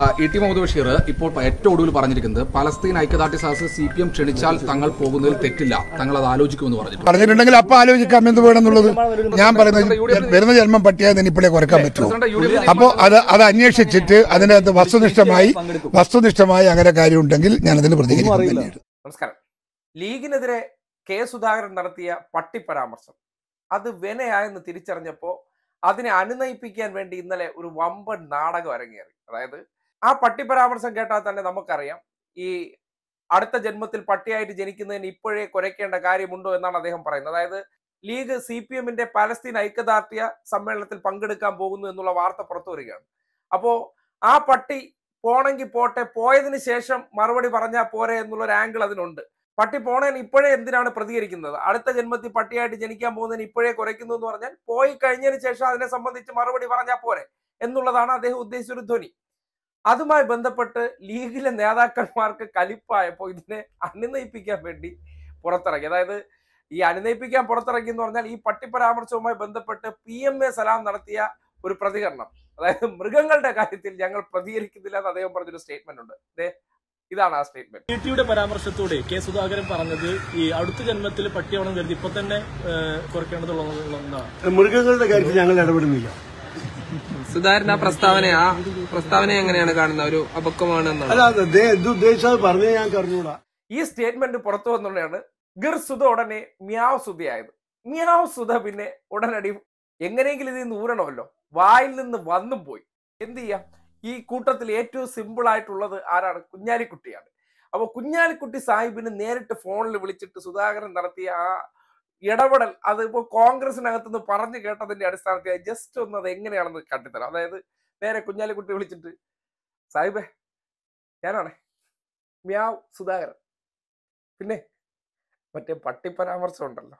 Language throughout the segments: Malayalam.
ആ, ഇ ടി മുഹമ്മദ് ബഷീർ ഇപ്പോൾ ഏറ്റവും ഒടുവിൽ പറഞ്ഞിരിക്കുന്നത് പലസ്തീൻ ഐക്യദാർഢ്യ സദസ് സി പി എം ക്ഷണിച്ചാൽ തങ്ങൾ പോകുന്നതിൽ തെറ്റില്ല തങ്ങൾ അത് ആലോചിക്കുമെന്ന് പറഞ്ഞിട്ടുണ്ട് പറഞ്ഞിട്ടുണ്ടെങ്കിൽ അപ്പൊ ആലോചിക്കാം എന്ത് വേണമെന്നുള്ളത് ഞാൻ പറയുന്നത് വരുന്ന ജന്മം പട്ടിയായി തന്നെ ഇപ്പോഴേ കുറക്കാൻ പറ്റുമോ അപ്പോൾ അത് അത് അന്വേഷിച്ചിട്ട് അതിനകത്ത് വസ്തുനിഷ്ഠമായി വസ്തുനിഷ്ഠമായി അങ്ങനെ കാര്യം ഉണ്ടെങ്കിൽ ഞാൻ അതിന് പ്രതികരിക്കും തന്നെയാണ് നമസ്കാരം ലീഗിനെതിരെ കെ സുധാകരൻ നടത്തിയ പട്ടിപ്പരാമർശം അത് വെനയായെന്ന് തിരിച്ചറിഞ്ഞപ്പോൾ അതിനെ അനുനയിപ്പിക്കാൻ വേണ്ടി ഇന്നലെ ഒരു വമ്പൻ നാടകം അരങ്ങേറി അതായത് ആ പട്ടിപ്പരാമർശം കേട്ടാൽ തന്നെ നമുക്കറിയാം ഈ അടുത്ത ജന്മത്തിൽ പട്ടിയായിട്ട് ജനിക്കുന്നതിന് ഇപ്പോഴേ കുരയ്ക്കേണ്ട കാര്യമുണ്ടോ എന്നാണ് അദ്ദേഹം പറയുന്നത് അതായത് ലീഗ് സി പി എമ്മിന്റെ പാലസ്തീൻ ഐക്യദാർഢ്യ സമ്മേളനത്തിൽ പങ്കെടുക്കാൻ പോകുന്നു എന്നുള്ള വാർത്ത പുറത്തു വരികയാണ് അപ്പോ ആ പട്ടി പോണെങ്കിൽ പോട്ടെ പോയതിന് ശേഷം മറുപടി പറഞ്ഞാൽ പോരെ എന്നുള്ള ഒരു ആംഗിൾ അതിനുണ്ട് പട്ടി പോണേന് ഇപ്പോഴേ എന്തിനാണ് പ്രതികരിക്കുന്നത് അടുത്ത ജന്മത്തിൽ പട്ടിയായിട്ട് ജനിക്കാൻ പോകുന്നതിന് ഇപ്പോഴേ കുറയ്ക്കുന്നു എന്ന് പറഞ്ഞാൽ പോയി കഴിഞ്ഞതിന് ശേഷം അതിനെ സംബന്ധിച്ച് മറുപടി പറഞ്ഞാൽ പോരെ എന്നുള്ളതാണ് അദ്ദേഹം ഉദ്ദേശിച്ചൊരു ധ്വനി അതുമായി ബന്ധപ്പെട്ട് ലീഗിലെ നേതാക്കന്മാർക്ക് കലിപ്പായപ്പോൾ ഇതിനെ അനുനയിപ്പിക്കാൻ വേണ്ടി പുറത്തിറങ്ങി അതായത് ഈ അനുനയിപ്പിക്കാൻ പുറത്തിറങ്ങി എന്ന് പറഞ്ഞാൽ ഈ പട്ടിപ്പരാമർശവുമായി ബന്ധപ്പെട്ട് പി എം എ സലാം നടത്തിയ ഒരു പ്രതികരണം അതായത് മൃഗങ്ങളുടെ കാര്യത്തിൽ ഞങ്ങൾ പ്രതികരിക്കുന്നില്ല എന്ന് അദ്ദേഹം പറഞ്ഞൊരു സ്റ്റേറ്റ്മെന്റ് ഉണ്ട് ദേ, ഇതാണ് ആ സ്റ്റേറ്റ്മെന്റ് ടി ടിയുടെ പരാമർശത്തോടെ കെ സുധാകരൻ പറഞ്ഞത് ഈ അടുത്ത ജന്മത്തിൽ പട്ടിയാവണം കരുതി ഇപ്പൊ തന്നെ ഏഹ്, കുറയ്ക്കേണ്ടതുള്ളതാണ് മൃഗങ്ങളുടെ കാര്യത്തിൽ ഞങ്ങൾ ഇടപെടുന്നില്ല സുധാകരൻ ആ പ്രസ്താവന ആ പ്രസ്താവന എങ്ങനെയാണ് കാണുന്നത് ഒരു അപക്വമാണ് എന്നാണ് അല്ല അത് ദേ- ഇത് ഉദ്ദേശിച്ചത് പറഞ്ഞേ ഞങ്ങൾക്ക് അറിഞ്ഞൂടാ ഈ സ്റ്റേറ്റ്മെന്റ് പുറത്തു വന്നുകൊണ്ടാണ് ഗിർ സുധ ഉടനെ മ്യാവ് സുധയായത് മ്യാവ് സുധ പിന്നെ ഉടനടി എങ്ങനെയെങ്കിലും ഇതിൽ നിന്ന് ഊരണമല്ലോ വായിൽ നിന്ന് വന്നും പോയി എന്ത് ചെയ്യാം ഈ കൂട്ടത്തിൽ ഏറ്റവും സിമ്പിൾ ആയിട്ടുള്ളത് ആരാണ് കുഞ്ഞാലിക്കുട്ടിയാണ് അപ്പൊ കുഞ്ഞാലിക്കുട്ടി സാഹിബിന് നേരിട്ട് ഫോണിൽ വിളിച്ചിട്ട് സുധാകരൻ നടത്തിയ ആ ഇടപെടൽ അത് ഇപ്പോൾ കോൺഗ്രസിനകത്ത് നിന്ന് പറഞ്ഞു കേട്ടതിന്റെ അടിസ്ഥാനത്തിൽ ജസ്റ്റ് ഒന്ന് അത് എങ്ങനെയാണെന്ന് കണ്ടിത്തരാം അതായത് നേരെ കുഞ്ഞാലിക്കുട്ടി വിളിച്ചിട്ട് സാഹിബേ ഞാനാണേ മ്യാവ് സുധാകരൻ പിന്നെ മറ്റേ പട്ടിപ്പരാമർശം ഉണ്ടല്ലോ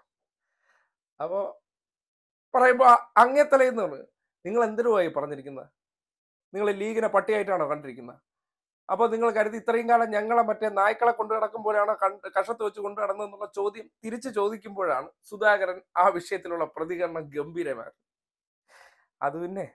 അപ്പോ പറയുമ്പോ അങ്ങേ തലയുന്നതാണ് നിങ്ങൾ എന്തിനുമായി പറഞ്ഞിരിക്കുന്നത് നിങ്ങൾ ലീഗിനെ പട്ടിയായിട്ടാണോ കണ്ടിരിക്കുന്നത് അപ്പോൾ നിങ്ങൾ കരുതി ഇത്രയും കാലം ഞങ്ങളെ മറ്റേ നായ്ക്കളെ കൊണ്ടു നടക്കുമ്പോഴാണോ കണ്ട് കഷത്ത് വെച്ച് കൊണ്ടു നടന്നതെന്നുള്ള ചോദ്യം തിരിച്ചു ചോദിക്കുമ്പോഴാണ് സുധാകരൻ ആ വിഷയത്തിലുള്ള പ്രതികരണം ഗംഭീരമായത് അത് പിന്നെ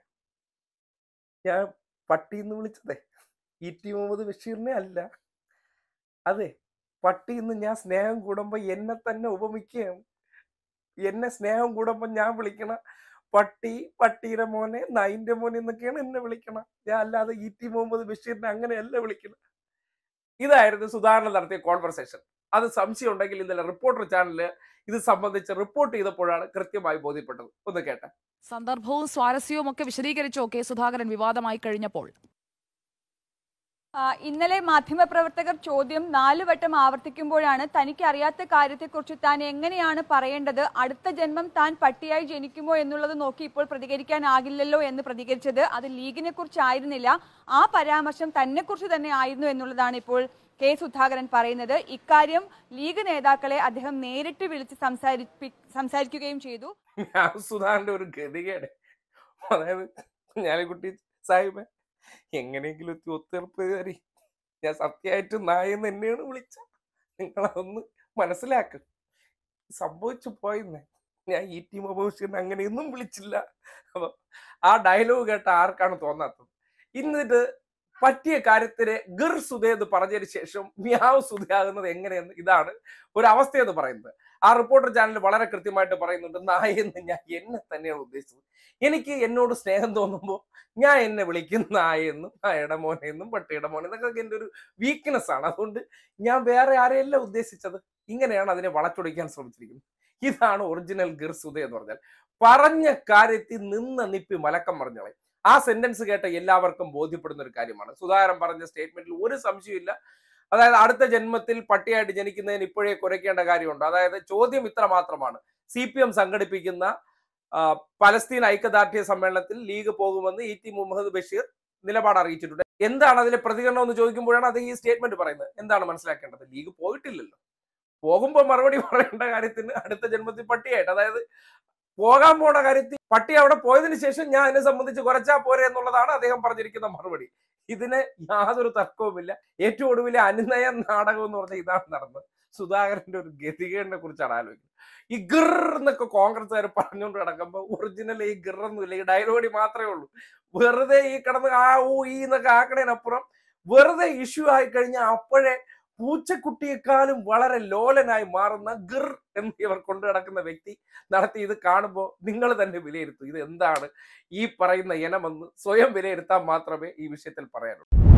ഞാൻ പട്ടിന്ന് വിളിച്ചതേ ഇ ടി മുഹമ്മദ് ബഷീറിനെ അല്ല അതെ പട്ടി ഇന്ന് ഞാൻ സ്നേഹം കൂടുമ്പോ എന്നെ തന്നെ ഉപമിക്കുകയാണ് എന്നെ സ്നേഹം കൂടുമ്പോ ഞാൻ വിളിക്കണ പട്ടി പട്ടിയുടെ മോനെ നൈന്റെ മോനെ എന്നൊക്കെയാണ് എന്നെ വിളിക്കണം ഞാൻ അല്ലാതെ ഇ ടി മുഹമ്മദ് ബഷീറിനെ അങ്ങനെയല്ല വിളിക്കണം ഇതായിരുന്നു സുധാകരൻ നടത്തിയ കോൺവെർസേഷൻ അത് സംശയം ഉണ്ടെങ്കിൽ ഇന്നലെ റിപ്പോർട്ടർ ചാനലില് ഇത് സംബന്ധിച്ച് റിപ്പോർട്ട് ചെയ്തപ്പോഴാണ് കൃത്യമായി ബോധ്യപ്പെട്ടത് ഒന്ന് കേട്ടെ സന്ദർഭവും സ്വാരസ്യവും ഒക്കെ വിശദീകരിച്ചോ കെ സുധാകരൻ വിവാദമായി കഴിഞ്ഞപ്പോൾ ആ, ഇന്നലെ മാധ്യമപ്രവർത്തകർ ചോദ്യം നാലു വട്ടം ആവർത്തിക്കുമ്പോഴാണ് തനിക്ക് അറിയാത്ത കാര്യത്തെക്കുറിച്ച് താൻ എങ്ങനെയാണ് പറയേണ്ടത് അടുത്ത ജന്മം താൻ പട്ടിയായി ജനിക്കുമോ എന്നുള്ളത് നോക്കി ഇപ്പോൾ പ്രതികരിക്കാനാകില്ലല്ലോ എന്ന് പ്രതികരിച്ചത് അത് ലീഗിനെ കുറിച്ചായിരുന്നില്ല ആ പരാമർശം തന്നെ കുറിച്ച് തന്നെ ആയിരുന്നു എന്നുള്ളതാണ് ഇപ്പോൾ കെ സുധാകരൻ പറയുന്നത് ഇക്കാര്യം ലീഗ് നേതാക്കളെ അദ്ദേഹം നേരിട്ട് വിളിച്ച് സംസാരിപ്പി സംസാരിക്കുകയും ചെയ്തു ഞാൻ സുധാകരന്റെ ഒരു ഗതികേട് അതായത് കുഞ്ഞാലിക്കുട്ടി സാഹിബ് എങ്ങനെയെങ്കിലും ഒരു ഒത്തീർപ്പ് കയറി ഞാൻ സത്യമായിട്ട് നായെന്ന് എന്നെയാണ് വിളിച്ച നിങ്ങളതൊന്ന് മനസ്സിലാക്ക് സംഭവിച്ചു പോയിന്ന് ഞാൻ ഈ ടീം അപേക്ഷിക്കുന്ന അങ്ങനെയൊന്നും വിളിച്ചില്ല അപ്പൊ ആ ഡയലോഗ് കേട്ട ആർക്കാണ് തോന്നാത്തത് ഇന്നിട്ട് പറ്റിയ കാര്യത്തിന് ഗിർ സുധ എന്ന് പറഞ്ഞതിന് ശേഷം മ്യാവ് സുധയാകുന്നത് എങ്ങനെയെന്ന് ഇതാണ് ഒരു അവസ്ഥയെന്ന് പറയുന്നത് ആ റിപ്പോർട്ടർ ചാനൽ വളരെ കൃത്യമായിട്ട് പറയുന്നുണ്ട് നായെന്ന് ഞാൻ എന്നെ തന്നെയാണ് ഉദ്ദേശിച്ചത് എനിക്ക് എന്നോട് സ്നേഹം തോന്നുമ്പോൾ ഞാൻ എന്നെ വിളിക്കും നായെന്നും നായയുടെ മോനെന്നും പട്ടിയുടെ മോനെ എന്നൊക്കെ എൻ്റെ ഒരു വീക്ക്നെസ് ആണ് അതുകൊണ്ട് ഞാൻ വേറെ ആരെയല്ല ഉദ്ദേശിച്ചത് ഇങ്ങനെയാണ് അതിനെ വളച്ചൊടിക്കാൻ ശ്രമിച്ചിരിക്കുന്നത് ഇതാണ് ഒറിജിനൽ ഗിർസുദ എന്ന് പറഞ്ഞാൽ പറഞ്ഞ കാര്യത്തിൽ നിന്ന് നിപ്പി മലക്കം പറഞ്ഞോളെ ആ സെന്റൻസ് കേട്ട എല്ലാവർക്കും ബോധ്യപ്പെടുന്ന ഒരു കാര്യമാണ് സുധാകരൻ പറഞ്ഞ സ്റ്റേറ്റ്മെന്റിൽ ഒരു സംശയമില്ല അതായത് അടുത്ത ജന്മത്തിൽ പട്ടിയായിട്ട് ജനിക്കുന്നതിന് ഇപ്പോഴേ കുറയ്ക്കേണ്ട കാര്യമുണ്ട് അതായത് ചോദ്യം ഇത്ര മാത്രമാണ് സി പി എം സംഘടിപ്പിക്കുന്ന ആ, പലസ്തീൻ ഐക്യദാർഢ്യ സമ്മേളനത്തിൽ ലീഗ് പോകുമെന്ന് ഇ ടി മുഹമ്മദ് ബഷീർ നിലപാട് അറിയിച്ചിട്ടുണ്ട് എന്താണ് അതിലെ പ്രതികരണം എന്ന് ചോദിക്കുമ്പോഴാണ് അദ്ദേഹം ഈ സ്റ്റേറ്റ്മെന്റ് പറയുന്നത് എന്താണ് മനസ്സിലാക്കേണ്ടത് ലീഗ് പോയിട്ടില്ലല്ലോ പോകുമ്പോൾ മറുപടി പറയേണ്ട കാര്യത്തിന് അടുത്ത ജന്മത്തിൽ പട്ടിയായിട്ട് അതായത് പോകാൻ പോണ കാര്യത്തിൽ പട്ടി അവിടെ പോയതിനു ശേഷം ഞാൻ അതിനെ സംബന്ധിച്ച് കുറച്ചാ പോരെ എന്നുള്ളതാണ് അദ്ദേഹം പറഞ്ഞിരിക്കുന്ന മറുപടി ഇതിന് യാതൊരു തർക്കവുമില്ല ഏറ്റവും ഒടുവിലെ അനുനയ നാടകം എന്ന് പറഞ്ഞാൽ ഇതാണ് നടന്നത് സുധാകരന്റെ ഒരു ഗതികേടിനെ കുറിച്ചാണ് ആലോചിക്കുന്നത് ഈ ഗിർ എന്നൊക്കെ കോൺഗ്രസ്സുകാർ പറഞ്ഞുകൊണ്ട് കിടക്കുമ്പോൾ ഒറിജിനൽ ഈ ഗിർ ഒന്നുമില്ല ഈ ഡയലോഗി മാത്രമേ ഉള്ളൂ വെറുതെ ഈ കിടന്ന് ആ ഊ ഈ എന്നൊക്കെ ആക്കണേനപ്പുറം വെറുതെ ഇഷ്യൂ ആയി കഴിഞ്ഞാൽ അപ്പോഴേ പൂച്ചക്കുട്ടിയെക്കാളും വളരെ ലോലനായി മാറുന്ന ഗിർ എന്ന് ഇവർ കൊണ്ടു നടക്കുന്ന വ്യക്തി നടത്തി ഇത് കാണുമ്പോൾ നിങ്ങൾ തന്നെ വിലയിരുത്തൂ ഇത് എന്താണ് ഈ പറയുന്ന ഇനമെന്ന് സ്വയം വിലയിരുത്താൻ മാത്രമേ ഈ വിഷയത്തിൽ പറയാനുള്ളൂ